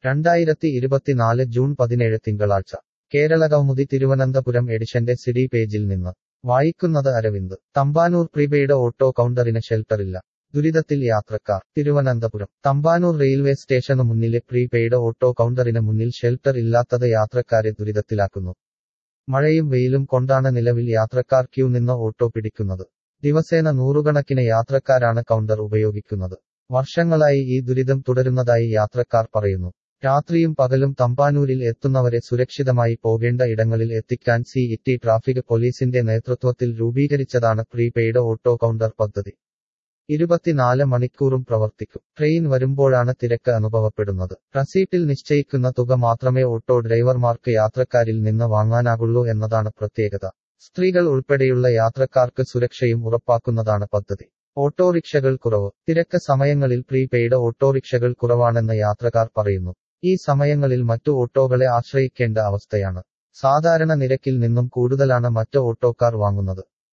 രണ്ടായിരത്തി ഇരുപത്തിനാല് ജൂൺ പതിനേഴ് തിങ്കളാഴ്ച കേരളകൗമുദി തിരുവനന്തപുരം എഡിഷന്റെ സിഡി പേജിൽ നിന്ന് വായിക്കുന്നത് അരവിന്ദ് തമ്പാനൂർ പ്രീപെയ്ഡ് ഓട്ടോ കൗണ്ടറിന് ഷെൽട്ടറില്ല ദുരിതത്തിൽ യാത്രക്കാർ തിരുവനന്തപുരം തമ്പാനൂർ റെയിൽവേ സ്റ്റേഷനു മുന്നിലെ പ്രീപെയ്ഡ് ഓട്ടോ കൗണ്ടറിന് മുന്നിൽ ഷെൽട്ടർ ഇല്ലാത്തത് യാത്രക്കാരെ ദുരിതത്തിലാക്കുന്നു മഴയും വെയിലും കൊണ്ടാണ് നിലവിൽ യാത്രക്കാർ ക്യൂ നിന്ന് ഓട്ടോ പിടിക്കുന്നത് ദിവസേന നൂറുകണക്കിന് യാത്രക്കാരാണ് കൗണ്ടർ ഉപയോഗിക്കുന്നത് വർഷങ്ങളായി ഈ ദുരിതം തുടരുന്നതായി യാത്രക്കാർ പറയുന്നു രാത്രിയും പകലും തമ്പാനൂരിൽ എത്തുന്നവരെ സുരക്ഷിതമായി പോകേണ്ട ഇടങ്ങളിൽ എത്തിക്കാൻ സി ഇറ്റി ട്രാഫിക് പോലീസിന്റെ നേതൃത്വത്തിൽ രൂപീകരിച്ചതാണ് പ്രീപെയ്ഡ് ഓട്ടോ കൗണ്ടർ പദ്ധതി ഇരുപത്തിനാല് മണിക്കൂറും പ്രവർത്തിക്കും ട്രെയിൻ വരുമ്പോഴാണ് തിരക്ക് അനുഭവപ്പെടുന്നത് റസീറ്റിൽ നിശ്ചയിക്കുന്ന തുക മാത്രമേ ഓട്ടോ ഡ്രൈവർമാർക്ക് യാത്രക്കാരിൽ നിന്ന് വാങ്ങാനാകുള്ളൂ എന്നതാണ് പ്രത്യേകത സ്ത്രീകൾ ഉൾപ്പെടെയുള്ള യാത്രക്കാർക്ക് സുരക്ഷയും ഉറപ്പാക്കുന്നതാണ് പദ്ധതി ഓട്ടോറിക്ഷകൾ കുറവ് തിരക്ക് സമയങ്ങളിൽ പ്രീപെയ്ഡ് ഓട്ടോറിക്ഷകൾ കുറവാണെന്ന് യാത്രക്കാർ പറയുന്നു ഈ സമയങ്ങളിൽ മറ്റു ഓട്ടോകളെ ആശ്രയിക്കേണ്ട അവസ്ഥയാണ് സാധാരണ നിരക്കിൽ നിന്നും കൂടുതലാണ് മറ്റ് ഓട്ടോക്കാർ വാങ്ങുന്നത്